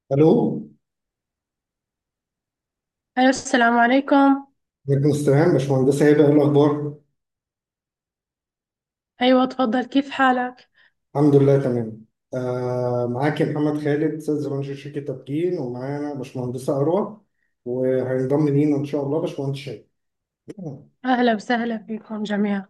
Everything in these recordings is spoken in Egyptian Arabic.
الو ألو السلام عليكم عليكم السلام باشمهندسة هبة ايه الاخبار أيوة تفضل كيف حالك؟ الحمد لله تمام آه معاكي محمد خالد سيلز مانجر شركة تبجين ومعانا باشمهندسة أروى وهينضم لينا إن شاء الله باشمهندس شاهين أهلا وسهلا فيكم جميعا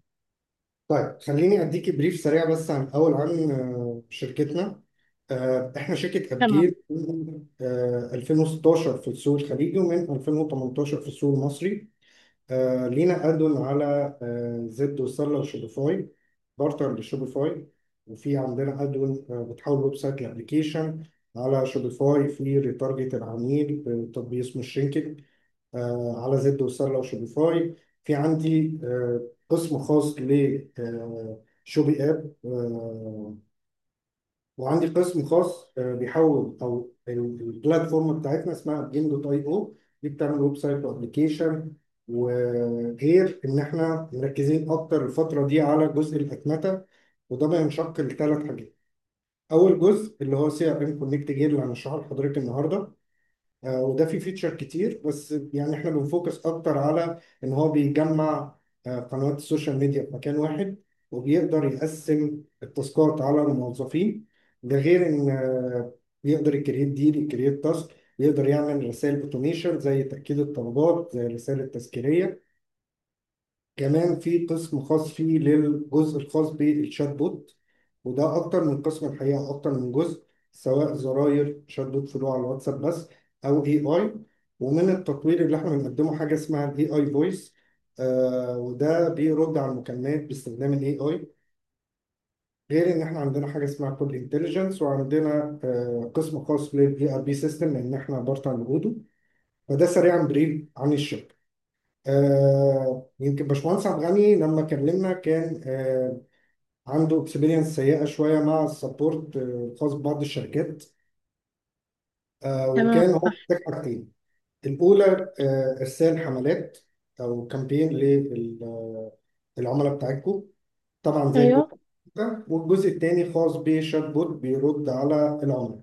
طيب خليني أديكي بريف سريع بس عن الأول عن آه شركتنا آه إحنا شركة تمام أبجين آه 2016 في السوق الخليجي ومن 2018 في السوق المصري آه لينا ادون على آه زد وسله وشوبيفاي بارتر لشوبيفاي وفي عندنا ادون آه بتحول ويب سايت لابلكيشن على شوبيفاي في ريتارجت العميل بتطبيق اسمه الشرينكينج آه على زد وسله وشوبيفاي في عندي آه قسم خاص ل آه شوبي اب آه وعندي قسم خاص آه، بيحول او ال- البلاتفورم بتاعتنا اسمها جيم دوت اي او دي بتعمل ويب سايت وابلكيشن وغير ان احنا مركزين اكتر الفتره دي على جزء الاتمته وده بينشق لثلاث حاجات اول جزء اللي هو سي ار ام كونكت جير اللي هنشرحه لحضرتك النهارده آه، وده فيه فيتشر كتير بس يعني احنا بنفوكس اكتر على ان هو بيجمع آه، قنوات السوشيال ميديا في مكان واحد وبيقدر يقسم التاسكات على الموظفين ده غير ان آه، بيقدر يكريت ديل يكريت تاسك يقدر يعمل رسائل اوتوميشن زي تأكيد الطلبات زي الرسائل التذكيرية كمان في قسم خاص فيه للجزء الخاص بالشات بوت وده اكتر من قسم الحقيقه اكتر من جزء سواء زراير شات بوت فلو على الواتساب بس او اي اي ومن التطوير اللي احنا بنقدمه حاجه اسمها الاي اي فويس آه وده بيرد على المكالمات باستخدام الاي اي غير ان احنا عندنا حاجه اسمها كول انتليجنس وعندنا آه قسم خاص للاي ار بي سيستم لان احنا بارتنر بودو فده سريعا بريف عن الشركه آه يمكن باشمهندس عبد الغني لما كلمنا كان آه عنده اكسبيرينس سيئه شويه مع السبورت آه، الخاص ببعض الشركات آه تمام وكان هو صح محتاج حاجتين الاولى آه ارسال حملات او كامبين للعملاء بتاعتكم طبعا زي الجزء أيوة ده والجزء الثاني خاص بشات بوت بيرد على العملاء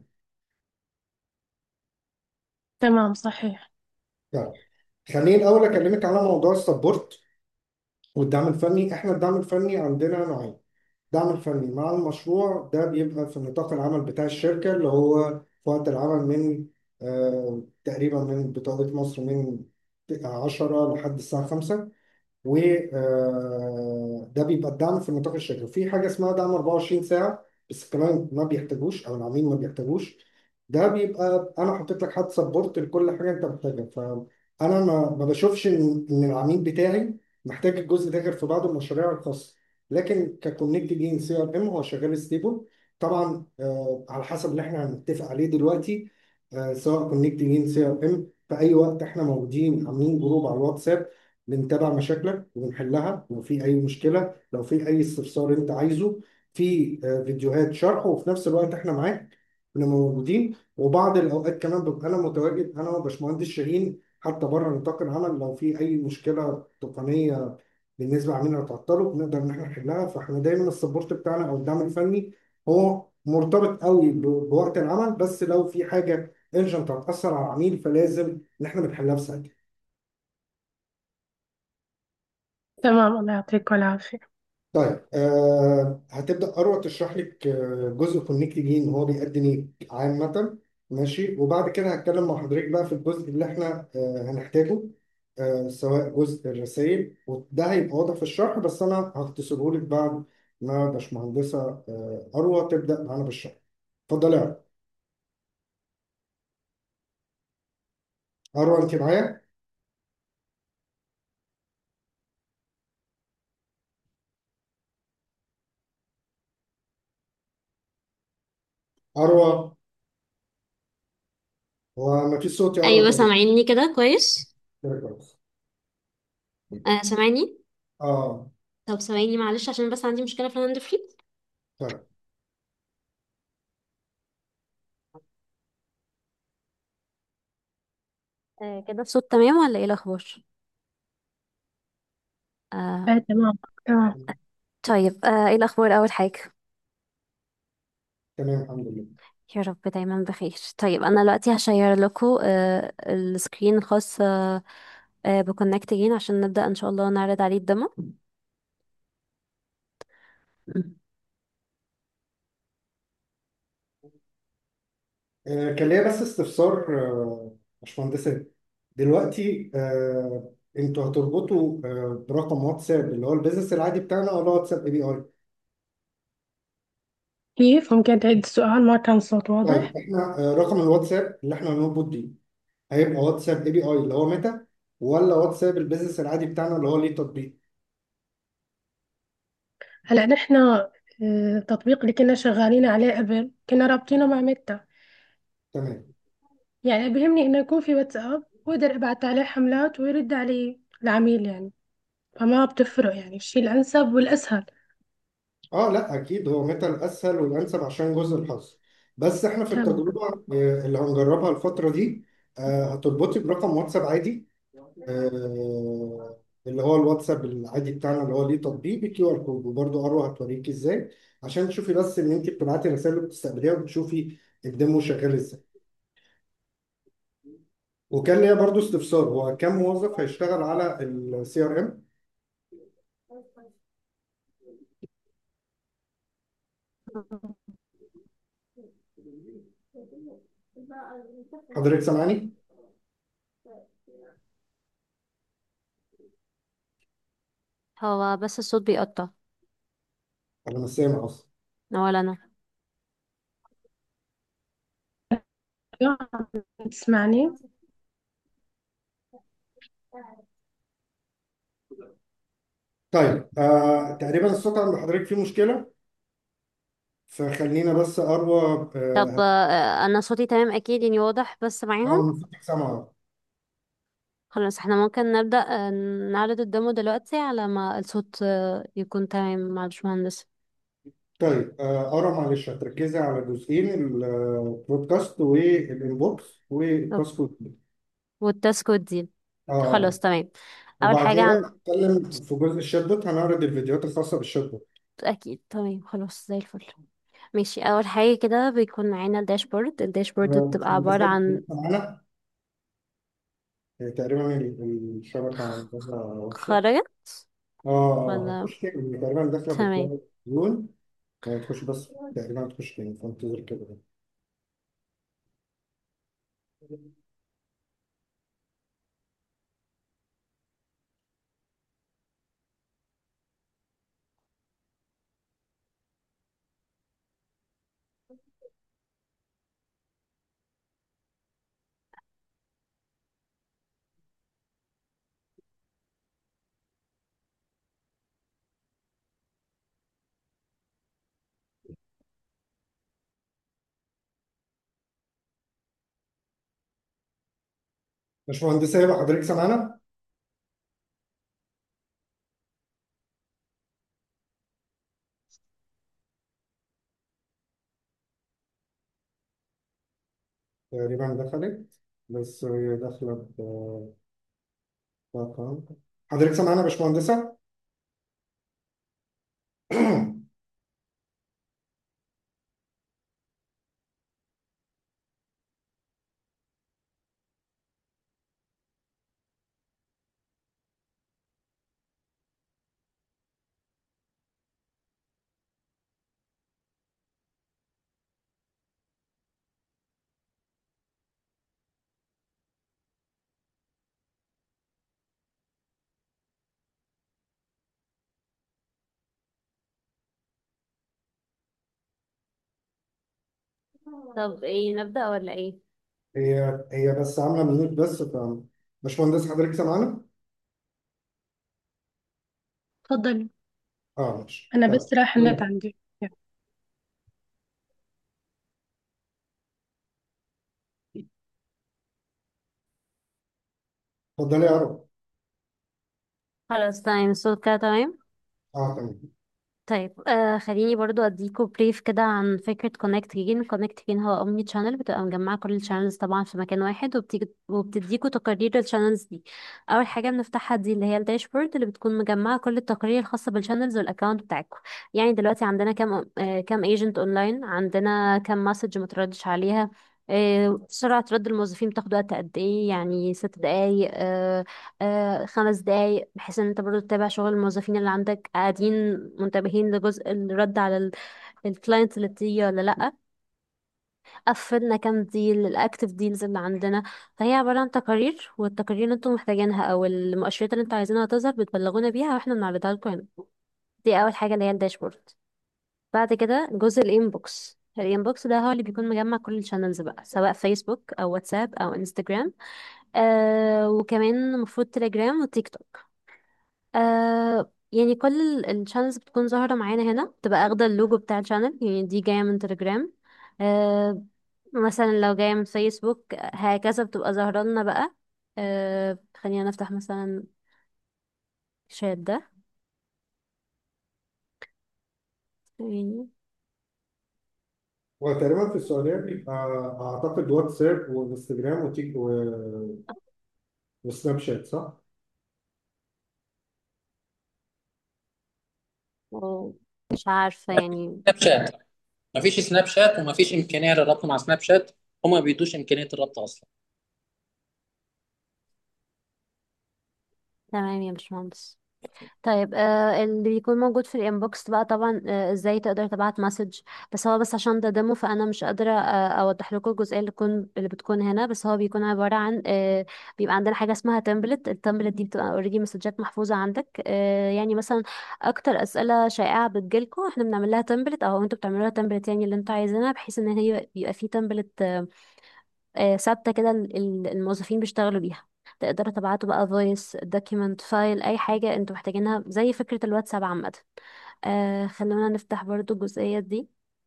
تمام صحيح طيب خليني الاول اكلمك على موضوع السبورت والدعم الفني احنا الدعم الفني عندنا نوعين الدعم الفني مع المشروع ده بيبقى في نطاق العمل بتاع الشركة اللي هو في وقت العمل من آه تقريبا من بتوقيت مصر من 10 لحد الساعة 5 وده بيبقى الدعم في نطاق الشركه في حاجه اسمها دعم 24 ساعه بس كمان ما بيحتاجوش او العميل ما بيحتاجوش ده بيبقى انا حطيت لك حد سبورت لكل حاجه انت محتاجها فانا ما ما بشوفش ان ان العميل بتاعي محتاج الجزء ده غير في بعض المشاريع الخاصه لكن ككونكت جين سي ار ام هو شغال ستيبل طبعا آه على حسب اللي احنا هنتفق عليه دلوقتي آه سواء كونكت جين سي ار ام في اي وقت احنا موجودين عاملين جروب على الواتساب بنتابع مشاكلك وبنحلها لو في اي مشكله لو في اي استفسار انت عايزه في آه، فيديوهات شرح وفي نفس الوقت احنا معاك بنبقى موجودين وبعض الاوقات كمان ببقى انا متواجد انا وباشمهندس شاهين حتى بره نطاق العمل لو في اي مشكله تقنيه بالنسبه لعميلنا تعطله بنقدر ان احنا نحلها فاحنا دايما السبورت بتاعنا او الدعم الفني هو مرتبط قوي ب- بوقت العمل بس لو في حاجه ايرجنت هتاثر على العميل فلازم ان احنا بنحلها في ساعتها تمام الله يعطيكم العافية طيب آه هتبدأ أروى تشرح لك آه جزء كونكت جين هو بيقدم إيه عامة ماشي وبعد كده هتكلم مع حضرتك بقى في الجزء اللي إحنا آه هنحتاجه آه سواء جزء الرسائل وده هيبقى واضح في الشرح بس أنا هختصره لك بعد ما باشمهندسة آه أروى تبدأ معانا بالشرح اتفضلي يا أروى أروى أنت معايا؟ أروى هو ما فيش صوت يا أروى ايوه طيب سامعيني كده كويس كده كويس آه سامعيني آه طب ثواني معلش عشان بس عندي مشكله في الهاند فري طيب آه كده الصوت تمام ولا ايه الاخبار آه إيه تمام تمام طيب آه ايه الاخبار اول حاجه تمام الحمد لله يا رب دايما بخير طيب انا دلوقتي هشير لكم آه السكرين الخاص آه آه بكونكت جين عشان نبدأ ان شاء الله نعرض عليه الدemo آه، كان ليا بس استفسار آه، باشمهندسة دلوقتي آه، انتوا هتربطوا آه، برقم واتساب اللي هو البيزنس العادي بتاعنا ولا واتساب اي بي اي كيف ممكن تعيد السؤال ما كان صوت طيب واضح احنا آه، رقم الواتساب اللي احنا هنربط بيه هيبقى واتساب اي بي اي اللي هو ميتا ولا واتساب البيزنس العادي بتاعنا اللي هو ليه تطبيق هلا نحن آه، التطبيق اللي كنا شغالين عليه قبل كنا رابطينه مع ميتا تمام يعني بيهمني انه يكون في واتساب واقدر ابعت عليه حملات ويرد علي العميل يعني فما بتفرق يعني الشيء الانسب والاسهل اه لا اكيد هو ميتا الاسهل والانسب عشان جزء الحظ بس احنا في تمام التجربه آه، اللي هنجربها الفتره دي آه، هتربطي برقم واتساب عادي آه، اللي هو الواتساب العادي بتاعنا اللي هو ليه تطبيق بكيو ار كود وبرده اروى هتوريك ازاي عشان تشوفي بس ان انت بتبعتي رسائل وبتستقبليها وبتشوفي الديمو شغال ازاي وكان ليا برضو استفسار هو كم موظف هيشتغل على السي ار ام حضرتك سامعني هو بس الصوت بيقطع انا مش سامع اصلا ولا انا تسمعني طيب آه تقريبا الصوت عند حضرتك فيه مشكله فخلينا بس اروى طب اه آه انا صوتي تمام اكيد يعني واضح بس آه، معاهم المفروض سامعه خلاص احنا ممكن نبدأ آه، نعرض الدemo دلوقتي على ما الصوت آه، يكون تمام مع الباشمهندس طيب آه أرى معلش هتركزي على جزئين البودكاست والإنبوكس طب والتاسك والتاسك والديل اه آه. خلاص تمام اول وبعد حاجة كده عن هنتكلم في جزء الشات بوت هنعرض الفيديوهات الخاصة بالشات بوت اكيد تمام خلاص زي الفل ماشي اول حاجة كده بيكون معانا الداشبورد الداشبورد آه، بتبقى عبارة هندسة عن لسه معانا آه، تقريبا ال- الشبكة عندها وحشة خرجت اه اه ولا هتخش تاني تقريبا داخلة تمام بتلاقي زون هتخش بس تقريبا هتخش تاني فانتظر كده باشمهندسة يبقى حضرتك سامعانا؟ تقريبا دخلت بس هي داخلة ب- بأكونت. حضرتك سامعانا يا باشمهندسة؟ طب ايه نبدأ ولا ايه هي هي بس عامله ميوت بس ف باشمهندس حضرتك سامعانا؟ تفضلي اه ماشي انا طيب بس راح النت عندي اتفضلي يا رب خلاص تمام الصوت كده تمام اه تمام طيب آه خليني برضو اديكوا بريف كده عن فكرة كونكت جين كونكت جين هو اومني تشانل بتبقى مجمعة كل الشانلز طبعا في مكان واحد وبتيجي وبتديكوا تقارير الشانلز دي اول حاجة بنفتحها دي اللي هي الداشبورد اللي بتكون مجمعة كل التقارير الخاصة بالشانلز والاكونت بتاعكم يعني دلوقتي عندنا كام آه كام ايجنت اونلاين عندنا كام مسج متردش عليها آه، سرعة رد الموظفين بتاخد وقت قد ايه يعني ست دقايق آه، آه، خمس دقايق بحيث ان انت برضو تتابع شغل الموظفين اللي عندك قاعدين منتبهين لجزء الرد على الكلاينتس اللي بتيجي ولا لأ قفلنا كام ديل الاكتف ديلز اللي عندنا فهي عبارة عن تقارير والتقارير اللي انتم محتاجينها او المؤشرات اللي انتوا عايزينها تظهر بتبلغونا بيها واحنا بنعرضها لكم هنا دي اول حاجة اللي هي الداشبورد بعد كده جزء الانبوكس الانبوكس ده هو اللي بيكون مجمع كل الشانلز بقى سواء فيسبوك او واتساب او انستجرام آه وكمان المفروض تليجرام وتيك توك آه يعني كل الشانلز بتكون ظاهرة معانا هنا بتبقى اخدة اللوجو بتاع الشانل يعني دي جاية من تليجرام آه مثلا لو جاية من فيسبوك هكذا بتبقى ظاهرة لنا بقى آه خلينا نفتح مثلا الشات ده يعني وتقريبا في السعودية بيبقى أعتقد واتساب وانستجرام وتيك و... وسناب شات صح؟ أو مش عارفة يعني سناب شات ما فيش سناب شات وما فيش امكانيه للربط مع سناب شات هما ما بيدوش امكانيه الربط اصلا تمام يا باشمهندس طيب آه اللي بيكون موجود في الانبوكس بقى طبعا آه ازاي تقدر تبعت مسج بس هو بس عشان ده ديمو فانا مش قادره آه اوضح لكم الجزئيه اللي بتكون اللي بتكون هنا بس هو بيكون عباره عن آه بيبقى عندنا حاجه اسمها تمبلت التمبلت دي بتبقى اوريدي مسجات محفوظه عندك آه يعني مثلا اكتر اسئله شائعه بتجيلكم احنا بنعمل لها تمبلت او انتوا بتعملوا لها تمبلت يعني اللي انتوا عايزينها بحيث ان هي يبقى في تمبلت آه، ثابتة كده ال- ال- الموظفين بيشتغلوا بيها تقدروا تبعتوا بقى فويس دوكيمنت فايل اي حاجة انتوا محتاجينها زي فكرة الواتساب عامة آه خلونا نفتح برضو الجزئية دي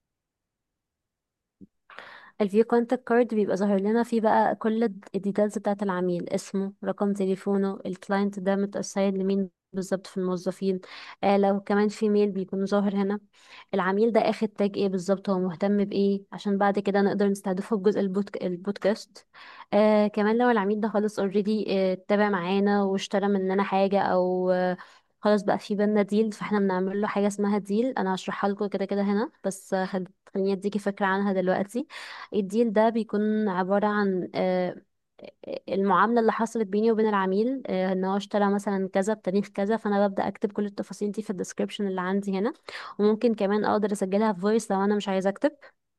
الفيو كونتاكت كارد بيبقى ظاهر لنا فيه بقى كل الديتيلز بتاعت العميل اسمه رقم تليفونه الكلاينت ده متأسايد لمين بالظبط في الموظفين آه لو كمان في ميل بيكون ظاهر هنا العميل ده اخد تاج ايه بالظبط هو مهتم بايه عشان بعد كده نقدر نستهدفه بجزء البودك... البودكاست آه كمان لو العميل ده خلاص اوريدي آه اتبع معانا واشترى مننا حاجة او آه خلاص بقى في بينا ديل فاحنا بنعمل له حاجة اسمها ديل انا هشرحها لكم كده كده هنا بس آه، خل- خليني اديكي فكرة عنها دلوقتي الديل ده بيكون عبارة عن آه، المعاملة اللي حصلت بيني وبين العميل آه، ان هو اشترى مثلا كذا بتاريخ كذا فانا ببدأ اكتب كل التفاصيل دي في الديسكريبشن اللي عندي هنا وممكن كمان اقدر اسجلها في فويس لو انا مش عايزه اكتب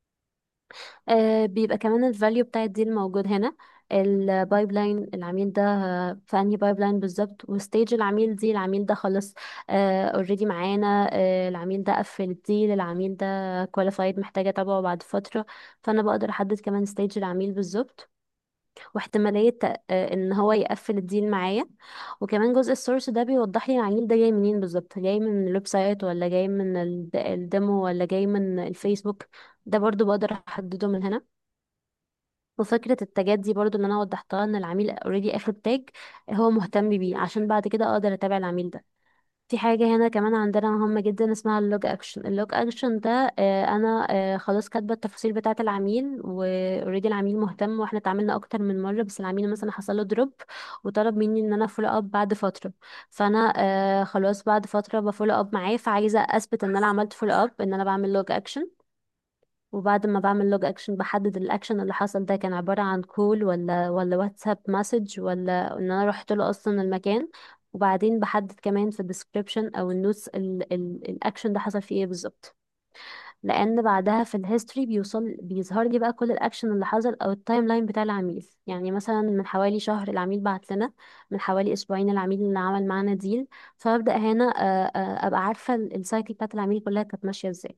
آه بيبقى كمان الفاليو بتاع الديل موجود هنا البايب لاين العميل ده آه، في انهي بايب لاين بالظبط وستيج العميل دي العميل ده خلص اوريدي معانا آه العميل ده قفل الديل العميل ده كواليفايد محتاجه اتابعه بعد فتره فانا بقدر احدد كمان ستيج العميل بالظبط واحتمالية آه، ان هو يقفل الديل معايا وكمان جزء السورس ده بيوضح لي العميل ده جاي منين بالظبط جاي من الويب سايت ولا جاي من الد- الديمو ولا جاي من الفيسبوك ده برضو بقدر احدده من هنا وفكرة التاجات دي برضو اللي انا وضحتها ان العميل اوريدي اخد تاج هو مهتم بيه عشان بعد كده اقدر اتابع العميل ده في حاجة هنا كمان عندنا مهمة جدا اسمها اللوج اكشن اللوج اكشن ده آه، انا آه، خلاص كاتبة التفاصيل بتاعة العميل واوريدي العميل مهتم واحنا اتعاملنا اكتر من مرة بس العميل مثلا حصل له دروب وطلب مني ان انا فولو اب بعد فترة فانا آه، خلاص بعد فترة بفولو اب معاه فعايزة اثبت ان انا عملت فولو اب ان انا بعمل لوج اكشن وبعد ما بعمل لوج اكشن بحدد الاكشن اللي حصل ده كان عبارة عن كول ولا ولا واتساب مسج ولا ان انا رحت له اصلا المكان وبعدين بحدد كمان في الديسكريبشن او النوتس الاكشن ده حصل فيه ايه بالظبط لان بعدها في الهيستوري بيوصل بيظهر لي بقى كل الاكشن اللي حصل او التايم لاين بتاع العميل يعني مثلا من حوالي شهر العميل بعت لنا من حوالي اسبوعين العميل اللي عمل معانا ديل فببدأ هنا آه، آه، ابقى عارفة السايكل بتاعت العميل كلها كانت ماشية ازاي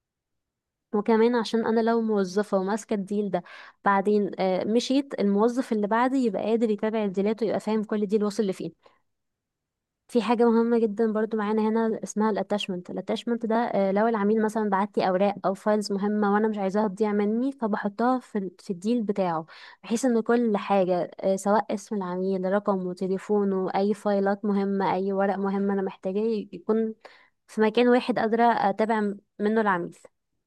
وكمان عشان انا لو موظفه وماسكه الديل ده بعدين آه، مشيت الموظف اللي بعدي يبقى قادر يتابع الديلات ويبقى فاهم كل ديل وصل لفين في حاجه مهمه جدا برضو معانا هنا اسمها الاتاشمنت الاتاشمنت ده آه، لو العميل مثلا بعت لي اوراق او فايلز مهمه وانا مش عايزاها تضيع مني فبحطها في ال- في الديل بتاعه بحيث ان كل حاجه آه، سواء اسم العميل رقمه تليفونه اي فايلات مهمه اي ورق مهم انا محتاجاه يكون في مكان واحد قادرة اتابع منه العميل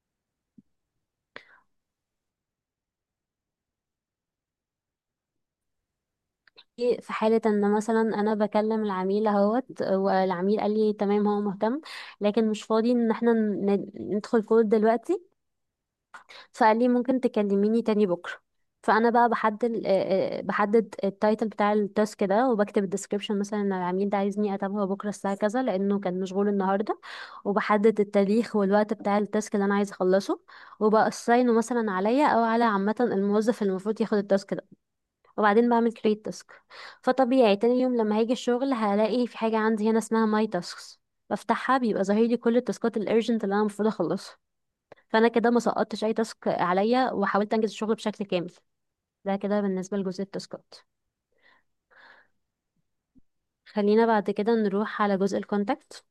في حالة ان مثلا انا بكلم العميل اهوت والعميل قال لي تمام هو مهتم لكن مش فاضي ان احنا ن- ندخل كود دلوقتي فقال لي ممكن تكلميني تاني بكرة فانا بقى بحدد آه، آه، بحدد التايتل بتاع التاسك ده وبكتب الديسكريبشن مثلا ان العميل ده عايزني اتابعه بكره الساعه كذا لانه كان مشغول النهارده وبحدد التاريخ والوقت بتاع التاسك اللي انا عايزه اخلصه وبأساينه مثلا عليا او على عامه الموظف اللي المفروض ياخد التاسك ده وبعدين بعمل create تاسك فطبيعي تاني يوم لما هاجي الشغل هلاقي في حاجه عندي هنا اسمها ماي تاسكس بفتحها بيبقى ظاهر لي كل التاسكات الارجنت اللي انا المفروض اخلصها فانا كده ما سقطتش اي تاسك عليا وحاولت انجز الشغل بشكل كامل ده كده بالنسبه لجزء التاسكات خلينا بعد كده نروح على جزء الكونتاكت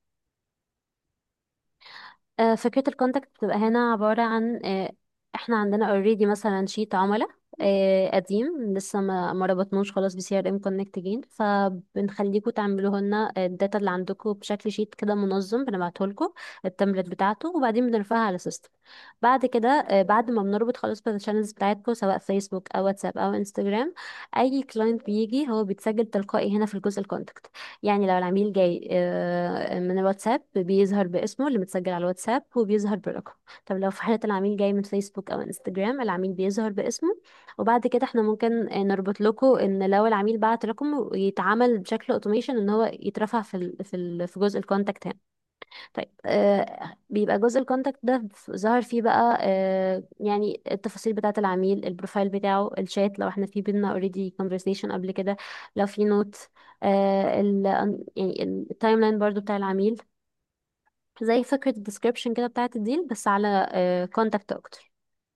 آه، فكرة الكونتاكت بتبقى هنا عبارة عن آه، احنا عندنا اوريدي مثلا شيت عملاء آه، قديم لسه ما ما ربطناش خلاص بسي ار ام كونكت جين فبنخليكم تعملوه لنا الداتا اللي عندكم بشكل شيت كده منظم بنبعته لكم التمبلت بتاعته وبعدين بنرفعها على سيستم بعد كده آه، بعد ما بنربط خلاص بالشانلز بتاعتكم سواء فيسبوك او واتساب او انستجرام اي كلاينت بيجي هو بيتسجل تلقائي هنا في الجزء الكونتاكت يعني لو العميل جاي آه، من الواتساب بيظهر باسمه اللي متسجل على الواتساب وبيظهر برقم طب لو في حالة العميل جاي من فيسبوك او انستجرام العميل بيظهر باسمه وبعد كده احنا ممكن آه، نربط لكم ان لو العميل بعت رقم يتعمل بشكل اوتوميشن ان هو يترفع في ال في ال في جزء الكونتاكت هنا طيب آه بيبقى جزء الكونتاكت ده ف- ظهر فيه بقى آه يعني التفاصيل بتاعة العميل البروفايل بتاعه الشات لو احنا في بينا اوريدي conversation قبل كده لو في نوت آه ال يعني التايم لاين برضو بتاع العميل زي فكرة الديسكريبشن كده بتاعة الديل بس على كونتاكت اكتر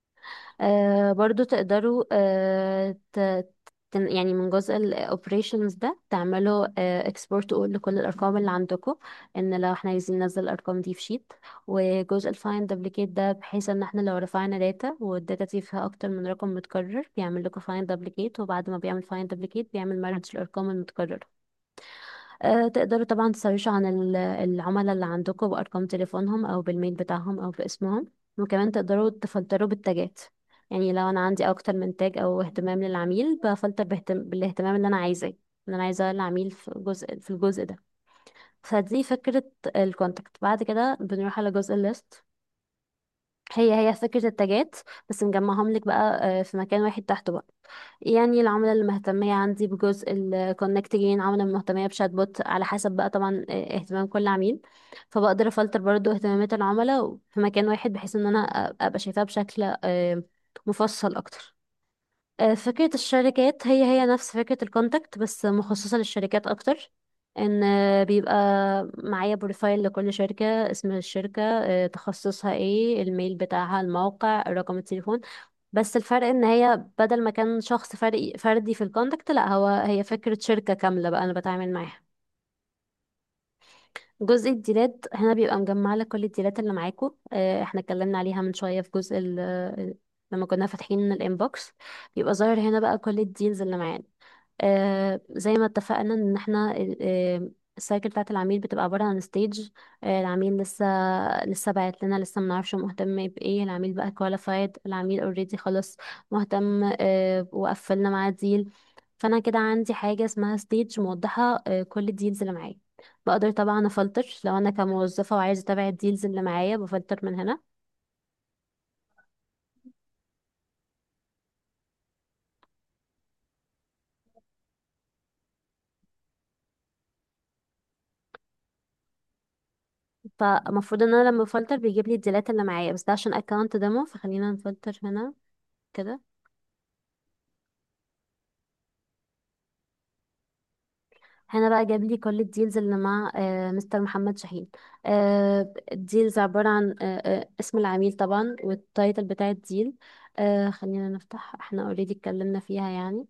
آه برضو تقدروا آه ت... تن- يعني من جزء الاوبريشنز ده تعملوا اكسبورت تقول لكل الارقام اللي عندكم ان لو احنا عايزين ننزل الارقام دي في شيت وجزء الفايند دبليكيت ده بحيث ان احنا لو رفعنا داتا والداتا دي فيها اكتر من رقم متكرر بيعمل لكم فايند دبليكيت وبعد ما بيعمل فايند دبليكيت بيعمل مارج الارقام المتكرره آه، تقدروا طبعا تسرشوا عن ال- العملاء اللي عندكم بأرقام تليفونهم أو بالميل بتاعهم أو باسمهم وكمان تقدروا تفلتروا بالتاجات يعني لو أنا عندي أكتر من تاج أو اهتمام للعميل بفلتر باهتم... بالاهتمام اللي أنا عايزاه اللي أنا عايزاه العميل في جزء في الجزء ده فدي فكرة الكونتاكت بعد كده بنروح على جزء الليست هي هي فكرة التاجات بس نجمعهم لك بقى آه، في مكان واحد تحته بقى يعني العملاء اللي مهتمية عندي بجزء الكونكتنج عملاء مهتمية بشات بوت على حسب بقى طبعا آه، اهتمام كل عميل فبقدر افلتر برضو اهتمامات العملاء في مكان واحد بحيث ان انا ابقى شايفاها بشكل آه، مفصل اكتر آه، فكرة الشركات هي هي نفس فكرة الكونتاكت بس مخصصة للشركات أكتر إن آه، بيبقى معايا بروفايل لكل شركة اسم الشركة آه، تخصصها ايه الميل بتاعها الموقع رقم التليفون بس الفرق ان هي بدل ما كان شخص فرقي فردي في الكونتاكت لا هو هي فكرة شركة كاملة بقى أنا بتعامل معاها جزء الديلات هنا بيبقى مجمع لك كل الديلات اللي معاكوا آه، احنا اتكلمنا عليها من شوية في جزء ال ال- لما كنا فاتحين الانبوكس بيبقى ظاهر هنا بقى كل الديلز اللي معانا آه زي ما اتفقنا ان احنا آه السايكل بتاعت العميل بتبقى عبارة عن ستيج آه العميل لسه لسه باعت لنا لسه منعرفش مهتم بإيه العميل بقى كواليفايد العميل اوريدي خلاص مهتم آه وقفلنا معاه ديل فانا كده عندي حاجة اسمها ستيج موضحة آه كل الديلز اللي معايا بقدر طبعا افلتر لو انا كموظفة وعايزة اتابع الديلز اللي معايا بفلتر من هنا فالمفروض ان انا لما بفلتر بيجيب لي الديلات اللي معايا بس ده عشان اكونت ديمو فخلينا نفلتر هنا كده هنا بقى جاب لي كل الديلز اللي مع آه، مستر محمد شاهين آه، الديلز عبارة عن آه، آه، اسم العميل طبعا والتايتل بتاع الديل آه، خلينا نفتح احنا اوريدي اتكلمنا فيها يعني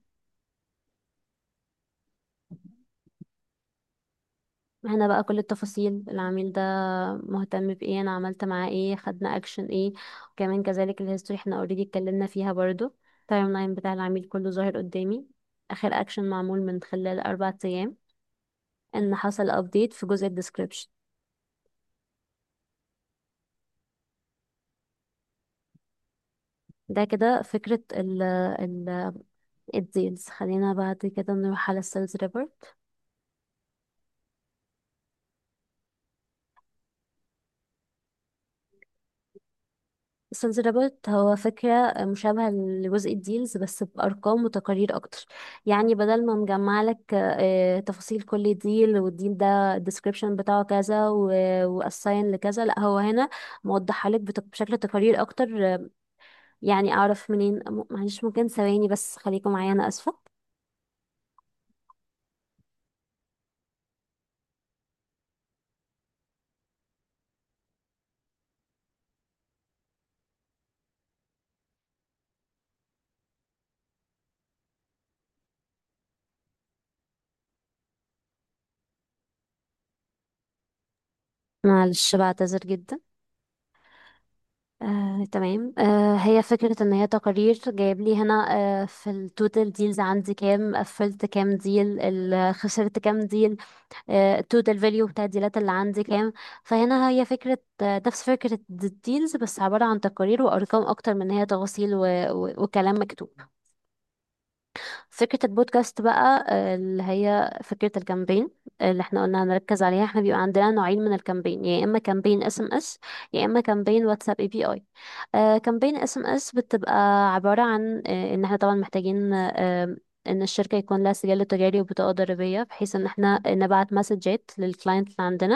هنا بقى كل التفاصيل العميل ده مهتم بإيه أنا عملت معاه إيه خدنا أكشن إيه وكمان كذلك الهيستوري احنا اوريدي اتكلمنا فيها برضو التايم لاين بتاع العميل كله ظاهر قدامي آخر أكشن معمول من خلال أربع أيام إن حصل أبديت في جزء الديسكريبشن ده كده فكرة ال ال الديلز خلينا بعد كده نروح على السيلز ريبورت السيلز ريبورت هو فكرة مشابهة لجزء الديلز بس بأرقام وتقارير أكتر يعني بدل ما مجمع لك آه، تفاصيل كل ديل والديل ده الديسكريبشن بتاعه كذا وأساين لكذا لا هو هنا موضحها لك بتق- بشكل تقارير أكتر آه، يعني أعرف منين م- معلش ممكن ثواني بس خليكم معايا أنا آسفة معلش بعتذر جدا آه، تمام آه، هي فكرة ان هي تقارير جايب لي هنا آه، في التوتال ديلز عندي كام قفلت كام ديل ال- خسرت كام ديل التوتال فاليو بتاع الديلات اللي عندي كام فهنا هي فكرة آه، نفس فكرة الديلز بس عبارة عن تقارير وأرقام أكتر من هي تفاصيل و... و... وكلام مكتوب فكرة البودكاست بقى آه، اللي هي فكرة الكامبين اللي احنا قلنا هنركز عليها احنا بيبقى عندنا نوعين من الكامبين يا اما كامبين اس ام اس يا اما كامبين واتساب اي بي اي كامبين اس ام اس بتبقى عبارة عن آه، ان احنا طبعا محتاجين آه، ان الشركة يكون لها سجل تجاري وبطاقة ضريبية بحيث ان احنا نبعت مسجات للكلاينت اللي عندنا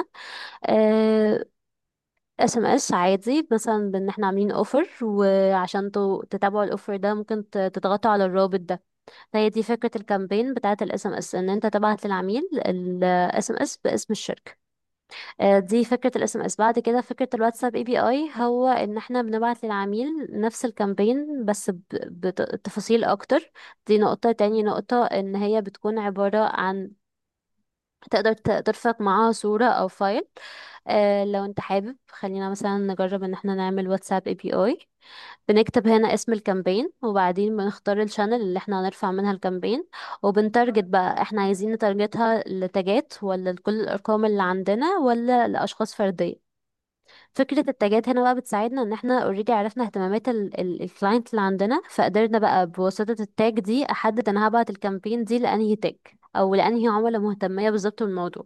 اس ام اس عادي مثلا بان احنا عاملين اوفر وعشان تو- تتابعوا الاوفر ده ممكن ت- تضغطوا على الرابط ده فهي دي فكرة الكامبين بتاعة الاس ام اس ان انت تبعت للعميل الاس ام اس باسم الشركة آه، دي فكرة الاس ام اس بعد كده فكرة الواتساب اي بي اي هو ان احنا بنبعت للعميل نفس الكامبين بس ب- بتفاصيل اكتر دي نقطة تاني نقطة ان هي بتكون عبارة عن تقدر ت- ترفق معاها صورة او فايل آه لو انت حابب خلينا مثلا نجرب ان احنا نعمل واتساب اي بي اي بنكتب هنا اسم الكامبين وبعدين بنختار الشانل اللي احنا هنرفع منها الكامبين وبنتارجت بقى احنا عايزين نتارجتها لتاجات ولا لكل الارقام اللي عندنا ولا لاشخاص فردية فكرة التاجات هنا بقى بتساعدنا ان احنا اوريدي عرفنا اهتمامات الكلاينت اللي عندنا فقدرنا بقى بواسطة التاج دي احدد انا هبعت الكامبين دي لانهي تاج او لانهي عملاء مهتمية بالظبط بالموضوع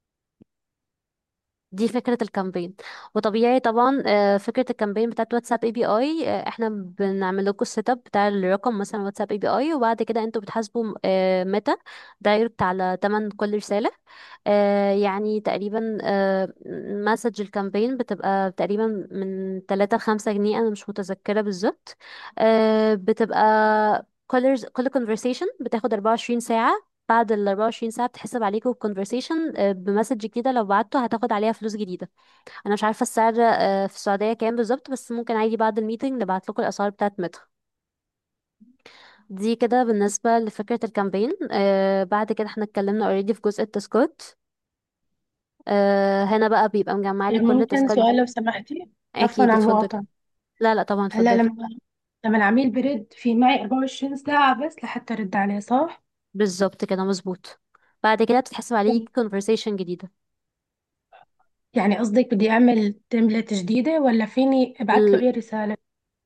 دي فكرة الكامبين وطبيعي طبعا آه، فكرة الكامبين بتاعت واتساب اي بي اي احنا بنعمل لكم السيت اب بتاع الرقم مثلا واتساب اي بي اي وبعد كده انتوا بتحاسبوا آه، متى دايركت على تمن كل رسالة آه، يعني تقريبا مسج الكامبين بتبقى تقريبا من 3 ل 5 جنيه انا مش متذكرة بالظبط آه، بتبقى كل كل conversation بتاخد 24 ساعة بعد ال 24 ساعة بتحسب عليكم الكونفرسيشن بمسج جديدة لو بعته هتاخد عليها فلوس جديدة انا مش عارفة السعر آه، في السعودية كام بالظبط بس ممكن عادي بعد الميتنج نبعت لكم الاسعار بتاعت متى دي كده بالنسبة لفكرة الكامبين آه بعد كده احنا اتكلمنا اوريدي في جزء التاسكات آه هنا بقى بيبقى مجمع لي كل ممكن التاسكات سؤال دي لو سمحتي عفوا اكيد على اتفضلي المقاطعة لا لا طبعا هلا اتفضلي لما لما العميل برد في معي 24 ساعة بس لحتى أرد عليه صح؟ بالظبط كده مظبوط بعد كده بتتحسب عليه conversation جديدة يعني قصدك بدي أعمل تمبلت جديدة ولا فيني أبعت له ل- إيه رسالة؟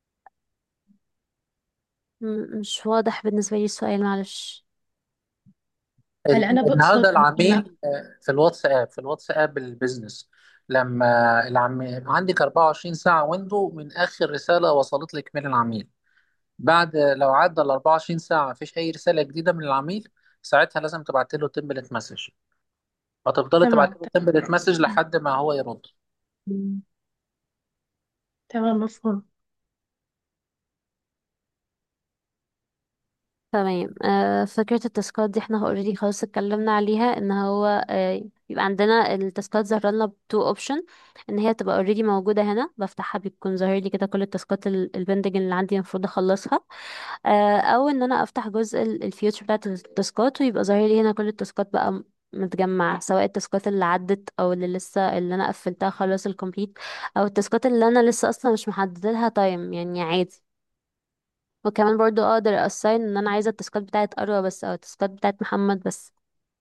م- مش واضح بالنسبة لي السؤال معلش هلا أنا ال- النهارده بقصد لما العميل آه، في الواتساب في الواتساب البيزنس لما العميل عندك 24 ساعة ويندو من آخر رسالة وصلت لك من العميل بعد لو عدى ال 24 ساعة مفيش أي رسالة جديدة من العميل ساعتها لازم تبعت له تمبلت مسج فتفضلي تبعت تمام له تمبلت مسج لحد ما هو يرد تمام تمام مفهوم تمام آه فكرة التاسكات دي احنا اوريدي خلاص اتكلمنا عليها ان هو آه يبقى عندنا التاسكات ظهر لنا بتو اوبشن ان هي تبقى اوريدي موجودة هنا بفتحها بيكون ظاهر لي كده كل التاسكات البندنج اللي عندي المفروض اخلصها آه او ان انا افتح جزء الفيوتشر بتاعت التاسكات ويبقى ظاهر لي هنا كل التاسكات بقى م- متجمعة سواء التاسكات اللي عدت او اللي لسه اللي انا قفلتها خلاص الكومبليت او التاسكات اللي انا لسه اصلا مش محدده لها تايم يعني عادي وكمان برضو اقدر اساين ان انا عايزه التاسكات بتاعت اروى بس او التاسكات بتاعت محمد بس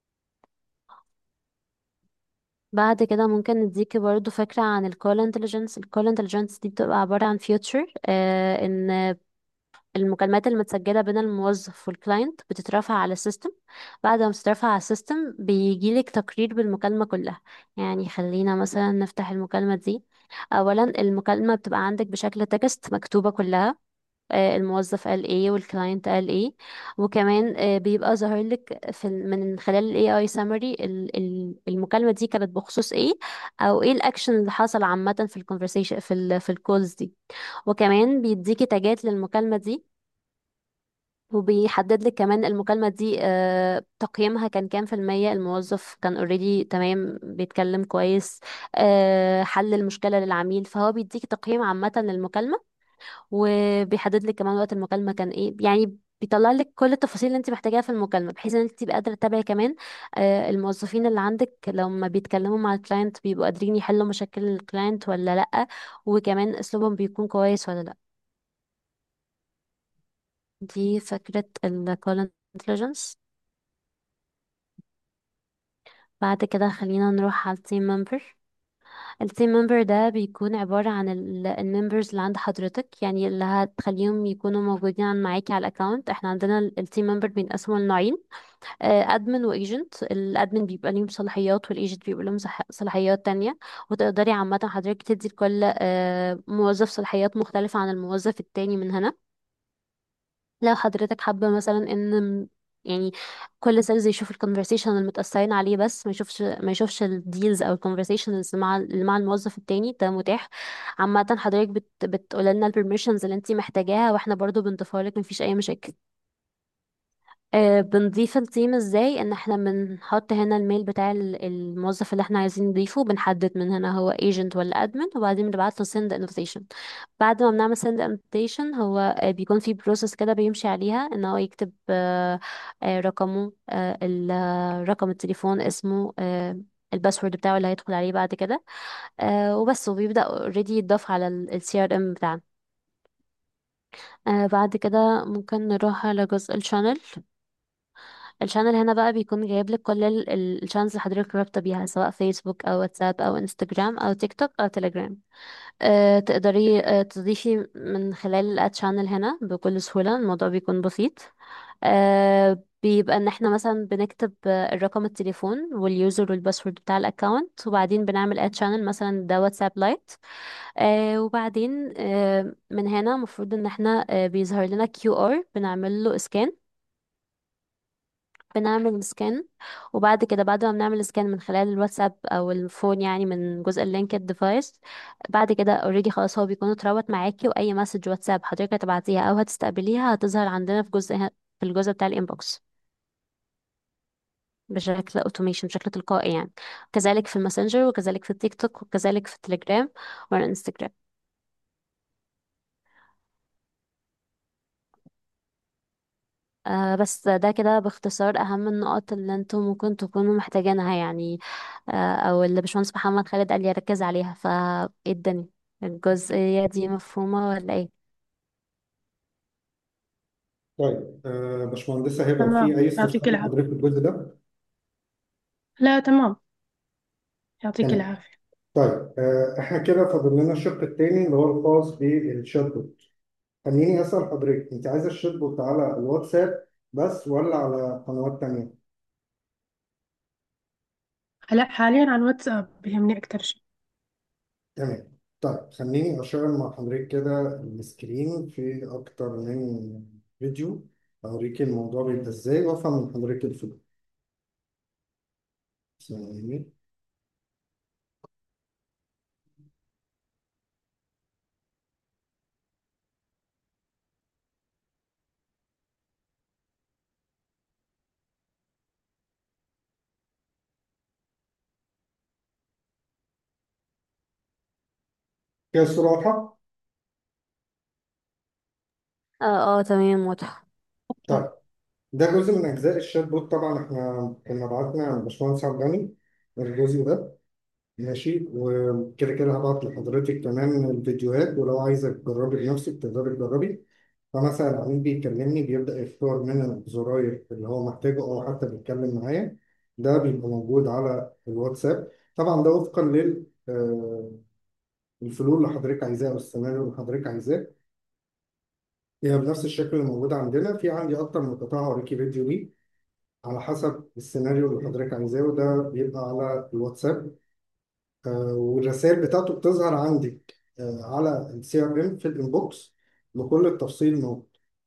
بعد كده ممكن نديكي برضو فكره عن الكول انتليجنس الكول انتليجنس دي بتبقى عباره عن فيوتشر آه ان المكالمات المتسجلة بين الموظف والكلاينت بتترفع على السيستم بعد ما بتترفع على السيستم بيجيلك تقرير بالمكالمة كلها يعني خلينا مثلا نفتح المكالمة دي أولا المكالمة بتبقى عندك بشكل تكست مكتوبة كلها آه، الموظف قال ايه والكلاينت قال ايه وكمان آه، بيبقى ظاهر لك في ال- من خلال الاي اي سامري المكالمة دي كانت بخصوص ايه او ايه الاكشن اللي حصل عامة في الكونفرسيشن في ال في الكولز دي وكمان بيديكي تاجات للمكالمة دي وبيحدد لك كمان المكالمة دي آه، تقييمها كان كام في المية الموظف كان اوريدي تمام بيتكلم كويس آه، حل المشكلة للعميل فهو بيديكي تقييم عامة للمكالمة وبيحدد لك كمان وقت المكالمة كان ايه يعني بيطلع لك كل التفاصيل اللي انت محتاجاها في المكالمة بحيث ان انت تبقى قادرة تتابعي كمان آه، الموظفين اللي عندك لما بيتكلموا مع الكلاينت بيبقوا قادرين يحلوا مشاكل الكلاينت ولا لأ وكمان اسلوبهم بيكون كويس ولا لأ دي فكرة ال call intelligence بعد كده خلينا نروح على التيم ممبر التيم ممبر ده بيكون عبارة عن الممبرز اللي عند حضرتك يعني اللي هتخليهم يكونوا موجودين معاكي على الاكونت احنا عندنا التيم ممبر بينقسموا لنوعين ادمن وايجنت الادمن بيبقى ليهم صلاحيات والايجنت بيبقى لهم صح- صلاحيات تانية وتقدري عامة حضرتك تدي لكل آه، موظف صلاحيات مختلفة عن الموظف التاني من هنا لو حضرتك حابة مثلا ان م- يعني كل سيلز يشوف الكونفرسيشن المتأثرين عليه بس ما يشوفش ما يشوفش الديلز او الكونفرسيشن اللي مع اللي مع الموظف التاني ده متاح عامة حضرتك بت بتقول لنا البرميشنز اللي انت محتاجاها واحنا برضو بنضيفها لك مفيش اي مشاكل آه، بنضيف التيم ازاي ان احنا بنحط هنا الميل بتاع ال- الموظف اللي احنا عايزين نضيفه بنحدد من هنا هو ايجنت ولا ادمن وبعدين بنبعت له send invitation بعد ما بنعمل send invitation هو آه، بيكون في بروسيس كده بيمشي عليها ان هو يكتب آه، آه، رقمه آه، ال- آه، رقم التليفون اسمه آه، الباسورد بتاعه اللي هيدخل عليه بعد كده آه، وبس وبيبدأ اوريدي يتضاف على السي ار ام بتاعنا آه، بعد كده ممكن نروح على جزء الشانل الشانل هنا بقى بيكون جايب لك كل الشانلز اللي حضرتك رابطه بيها سواء فيسبوك او واتساب او انستجرام او تيك توك او تليجرام أه تقدري أه تضيفي من خلال الاد شانل هنا بكل سهوله الموضوع بيكون بسيط أه بيبقى ان احنا مثلا بنكتب آه، الرقم التليفون واليوزر والباسورد بتاع الاكونت وبعدين بنعمل اد شانل مثلا ده واتساب لايت آه وبعدين آه من هنا المفروض ان احنا آه بيظهر لنا كيو ار بنعمل له اسكان بنعمل سكان وبعد كده بعد ما بنعمل سكان من خلال الواتساب او الفون يعني من جزء اللينكد ديفايس بعد كده اوريدي خلاص هو بيكون اتربط معاكي واي مسج واتساب حضرتك هتبعتيها او هتستقبليها هتظهر عندنا في جزء في الجزء بتاع الانبوكس بشكل اوتوميشن بشكل تلقائي يعني كذلك في الماسنجر وكذلك في التيك توك وكذلك في التليجرام والانستجرام آه بس ده كده باختصار أهم النقط اللي انتم ممكن تكونوا محتاجينها يعني آه أو اللي باشمهندس محمد خالد قال يركز عليها فا ايه الدنيا الجزئية دي مفهومة ولا ايه؟ طيب آه، باشمهندسة هبة في تمام أي يعطيك استفسار العافية لحضرتك في الجزء ده؟ لا تمام يعطيك تمام العافية طيب آه، احنا كده فاضل لنا الشق التاني اللي هو الخاص بالشات بوت خليني أسأل حضرتك أنت عايزة الشات بوت على الواتساب بس ولا على قنوات تانية؟ هلا حاليا على الواتساب بيهمني أكتر شيء تمام طيب خليني أشير مع حضرتك كده السكرين في أكتر من فيديو أوريك الموضوع بيبقى إزاي وأفهم من حضرتك الفكرة ثواني. كده الصورة واضحة؟ اه اه تمام واضح طب طيب ده جزء من أجزاء الشات بوت طبعا إحنا كنا بعتنا باشمهندس عبد الجزء ده ماشي وكده كده هبعت لحضرتك كمان الفيديوهات ولو عايزة تجربي بنفسك تقدري تجربي فمثلا العميل بيكلمني بيبدأ يختار من الزراير اللي هو محتاجه أو حتى بيتكلم معايا ده بيبقى موجود على الواتساب طبعا ده وفقا لل آه، الفلو اللي حضرتك عايزاه أو السيناريو اللي حضرتك عايزاه هي بنفس الشكل اللي موجود عندنا في عندي اكتر من قطاع هوريكي فيديو ليه على حسب السيناريو اللي حضرتك عايزاه وده بيبقى على الواتساب آه، والرسائل بتاعته بتظهر عندك آه، على السي ار ام في الانبوكس بكل التفصيل موجود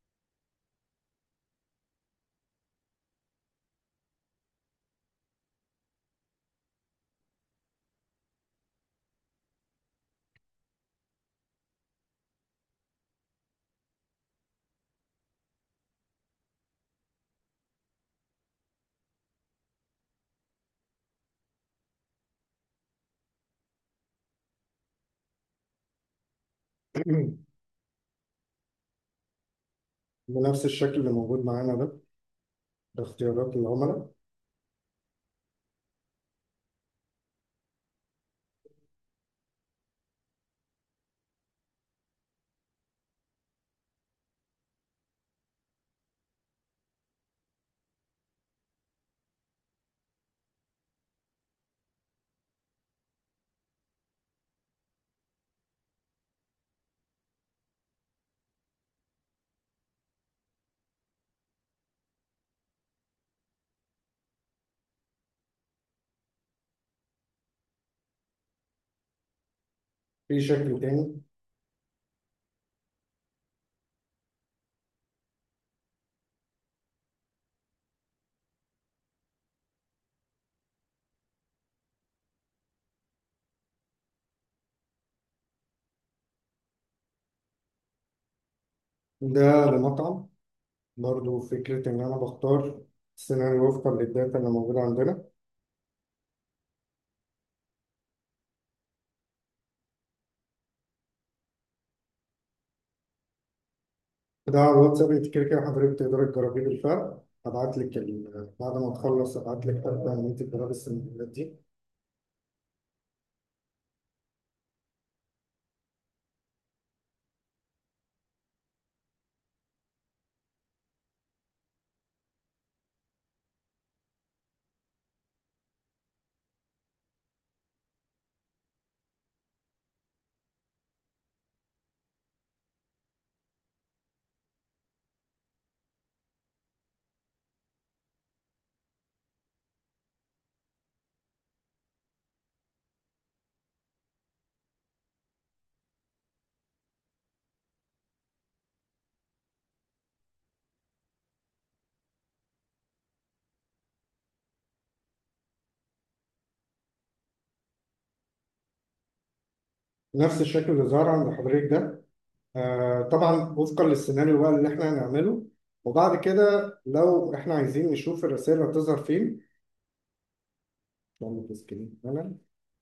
بنفس الشكل اللي موجود معانا ده ده اختيارات العملاء في شكل تاني ده لمطعم برضو فكرة إن أنا بختار السيناريو وفقا للداتا اللي موجودة عندنا ده على الواتساب انت كده كده حضرتك تقدري تجربيه بالفعل هبعت لك ال- بعد ما تخلص هبعت لك تبدا ان انت تجربي السيناريوهات دي نفس الشكل اللي ظهر عند حضرتك ده آه طبعا وفقا للسيناريو بقى اللي احنا هنعمله وبعد كده لو احنا عايزين نشوف الرسائل اللي هتظهر فين نعمل سكرين هنا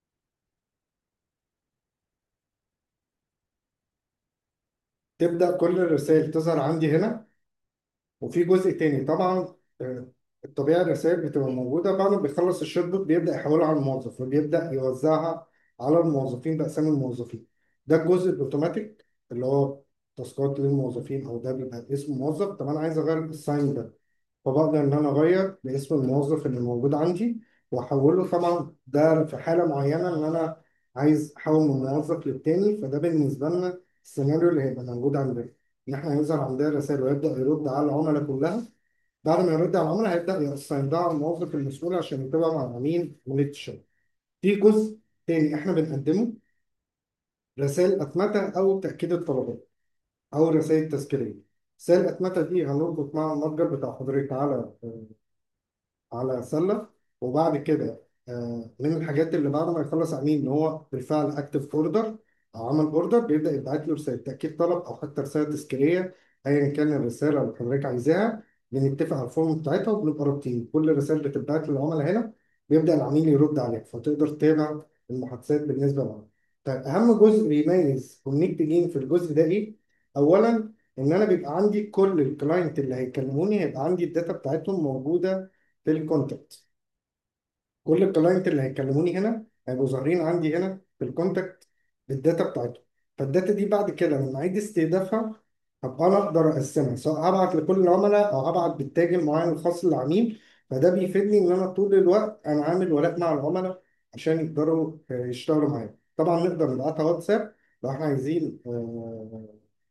تبدا كل الرسائل تظهر عندي هنا وفي جزء تاني طبعا آه، الطبيعي الرسائل بتبقى موجودة بعد ما بيخلص الشات بوت بيبدأ يحولها على الموظف وبيبدأ يوزعها على الموظفين بأسامي الموظفين ده الجزء الأوتوماتيك اللي هو تاسكات للموظفين أو ده بيبقى اسم موظف طب أنا عايز أغير الساين ده فبقدر إن أنا أغير باسم الموظف اللي موجود عندي وأحوله طبعا ده في حالة معينة إن أنا عايز أحول من موظف للتاني فده بالنسبة لنا السيناريو اللي هيبقى موجود عندنا إن إحنا هيظهر عندنا رسائل ويبدأ يرد على العملاء كلها بعد ما يرد على العملاء هيبدأ يقسم ده على الموظف المسؤول عشان يتابع مع العميل وليد الشغل في جزء تاني إحنا بنقدمه رسائل أتمتة أو تأكيد الطلبات أو الرسائل التذكيرية رسائل الأتمتة دي هنربط مع المتجر بتاع حضرتك على على سله وبعد كده آه، من الحاجات اللي بعد ما يخلص عميل ان هو بالفعل اكتف اوردر او عمل اوردر بيبدا يبعت له رساله تاكيد طلب او حتى رساله تذكيريه ايا كان الرساله اللي حضرتك عايزاها بنتفق على الفورم بتاعتها وبنبقى رابطين كل الرسائل بتتبعت للعملاء هنا بيبدا العميل يرد عليها فتقدر تتابع المحادثات بالنسبه لهم طيب اهم جزء بيميز كونكت جين في الجزء ده ايه؟ اولا ان انا بيبقى عندي كل الكلاينت اللي هيكلموني هيبقى عندي الداتا بتاعتهم موجوده في الكونتاكت كل الكلاينت اللي هيكلموني هنا هيبقوا ظاهرين عندي هنا في الكونتاكت بالداتا بتاعتهم فالداتا دي بعد كده لما اعيد استهدافها هبقى انا اقدر اقسمها سواء هبعت لكل العملاء او هبعت بالتاج المعين الخاص للعميل فده بيفيدني ان انا طول الوقت انا عامل ولاء مع العملاء عشان يقدروا آه، يشتغلوا معايا طبعا نقدر نبعتها واتساب لو احنا عايزين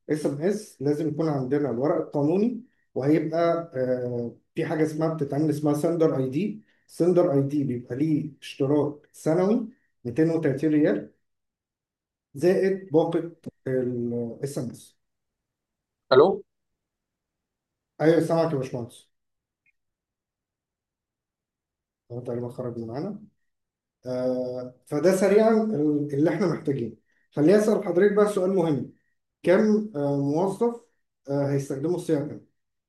اس ام اس لازم يكون عندنا الورق القانوني وهيبقى آه، في حاجه اسمها بتتعمل اسمها سندر اي دي سندر اي دي بيبقى ليه اشتراك سنوي 230 ريال زائد باقه الاس ام اس الو ايوه سامعك يا باشمهندس هو تقريبا خرج من معانا آه، فده سريعا اللي احنا محتاجينه خليني اسال حضرتك بقى سؤال مهم كم آه، موظف آه، هيستخدموا الصيغه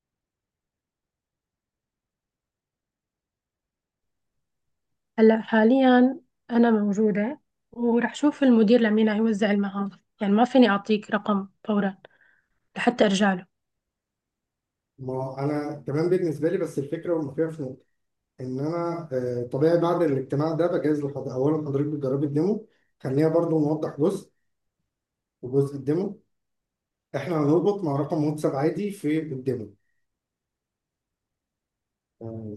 هلا حاليا أنا موجودة ورح شوف المدير لمين هيوزع المهام يعني ما فيني أعطيك رقم فورا لحتى أرجع له ما انا تمام بالنسبه لي بس الفكره والمخيف في نقطه ان انا آه، طبيعي بعد الاجتماع ده بجهز لحضرتك اولا حضرتك بتجربي الديمو خلينا برضو نوضح جزء وجزء الديمو احنا هنربط مع رقم واتساب عادي في الديمو آه،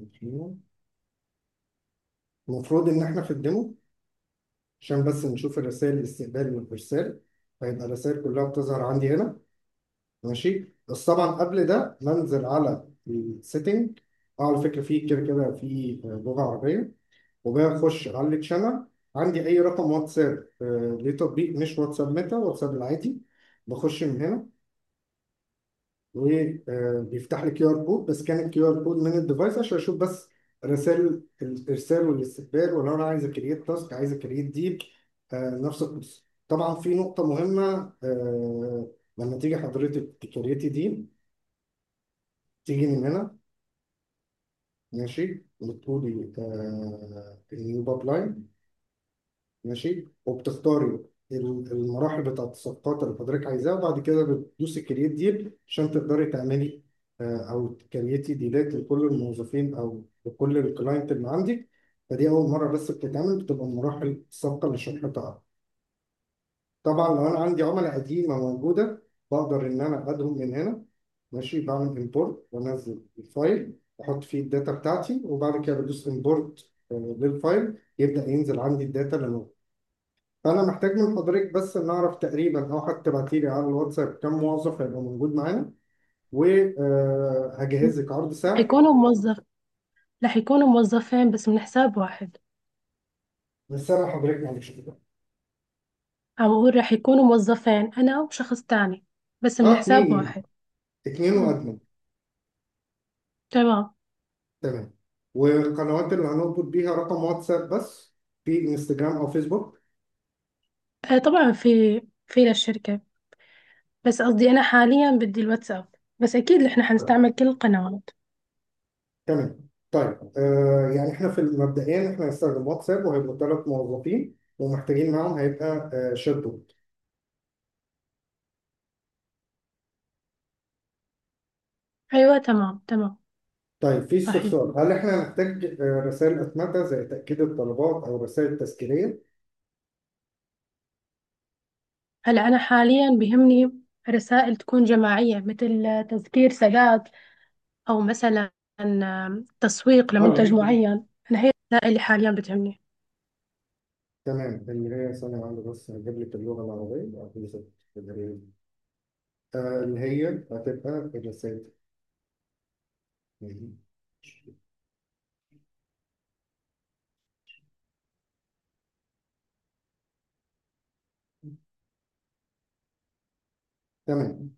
المفروض ان احنا في الديمو عشان بس نشوف الرسائل الاستقبال والارسال فيبقى الرسائل كلها بتظهر عندي هنا ماشي بس طبعا قبل ده بنزل على السيتنج اه على فكره في كده كده في آه، لغه عربيه وبخش على الشانل عندي اي رقم واتساب آه، ليه تطبيق مش واتساب ميتا واتساب العادي بخش من هنا وبيفتح لي كيو ار كود بس كان الكيو ار كود من الديفايس عشان اشوف بس رسائل الارسال والاستقبال ولو انا عايز اكريت تاسك عايز اكريت ديل آه، نفس القصه طبعا في نقطه مهمه آه، لما تيجي حضرتك تكريتي ديل تيجي من هنا ماشي وتقولي النيو باب لاين ماشي وبتختاري ال- المراحل بتاعت الصفقات اللي حضرتك عايزاها وبعد كده بتدوسي كرييت ديل عشان تقدري تعملي آه، او تكريتي ديلات لكل الموظفين او لكل الكلاينت اللي عندك فدي اول مره بس بتتعمل بتبقى مراحل الصفقه اللي شرحتها طبعا لو انا عندي عملاء قديمه موجوده بقدر ان انا ادهم من هنا ماشي بعمل امبورت وانزل الفايل احط فيه الداتا بتاعتي وبعد كده بدوس امبورت للفايل يبدا ينزل عندي الداتا اللي فانا محتاج من حضرتك بس ان اعرف تقريبا او حتى تبعتي لي على الواتساب كم موظف هيبقى موجود معانا وهجهز لك عرض سعر حيكونوا موظف رح يكونوا موظفين بس من حساب واحد بس انا حضرتك معلش كده عم أقول رح يكونوا موظفين أنا وشخص تاني بس من اه حساب اتنين يعني واحد اتنين مم. وادمن تمام تمام والقنوات اللي هنربط بيها رقم واتساب بس في انستجرام او فيسبوك آه طبعا في في للشركة بس قصدي أنا حاليا بدي الواتساب بس أكيد نحن حنستعمل كل القنوات تمام طيب آه يعني احنا في مبدئيا احنا هنستخدم واتساب وهيبقوا ثلاث موظفين ومحتاجين معاهم هيبقى آه شات بوت أيوة تمام تمام طيب في صحيح استفسار هل احنا هنحتاج آه، رسائل أتمتة زي تأكيد الطلبات أو رسائل تذكيرية؟ هلا أنا حاليا بهمني رسائل تكون جماعية مثل تذكير سداد أو مثلا آم، تسويق اه لمنتج دي دي معين أنا هي الرسائل اللي حاليا بتهمني تمام اللي هي ثانية واحدة بس هجيب لك اللغة العربية أو اللغة الإدارية. آه اللي هي هتبقى الرسائل تمام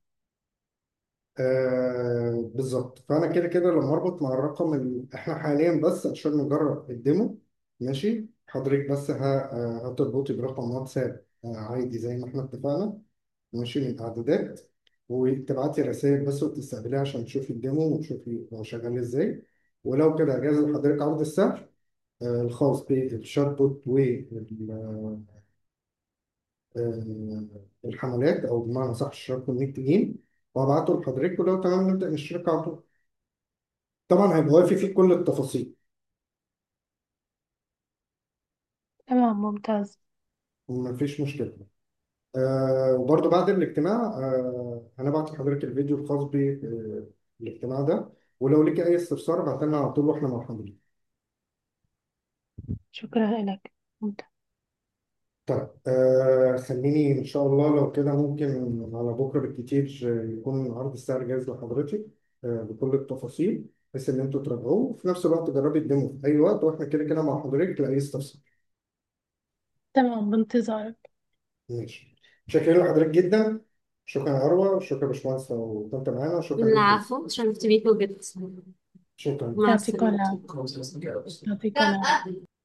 آه بالظبط فأنا كده كده لما أربط مع الرقم اللي إحنا حاليا بس عشان نجرب الديمو ماشي حضرتك بس ه- آه، هتربطي برقم واتساب آه عادي زي ما إحنا اتفقنا ماشي من الاعدادات وتبعتي رسائل بس وتستقبليها عشان تشوفي الديمو وتشوفي هو شغال ازاي ولو كده هجهز لحضرتك عرض السعر آه، الخاص بالشات بوت والحملات او بمعنى صح اشتراك والنت وهبعته لحضرتك ولو تمام نبدأ نشترك على طول طبعا هيبقى وافي فيه كل التفاصيل تمام ممتاز مفيش مشكلة آه وبرضه بعد الاجتماع آه هنبعت لحضرتك الفيديو الخاص بالاجتماع ده ولو لك أي استفسار ابعت لنا على طول واحنا موجودين شكرا لك ممتاز طيب آه خليني إن شاء الله لو كده ممكن على بكرة بالكتير يكون عرض السعر جاهز لحضرتك آه بكل التفاصيل بحيث إن أنتوا تراجعوه وفي نفس الوقت تجربي الديمو في أي وقت وإحنا كده كده مع حضرتك لأي استفسار تمام بانتظارك ماشي شكرا لحضرتك جدا شكرا يا أروى شكرا يا باشمهندس لو كنت معانا شكرا ليك العفو شرفت بيكم جدا شكرا مع يعطيكم السلامة العافية يعطيكم العافية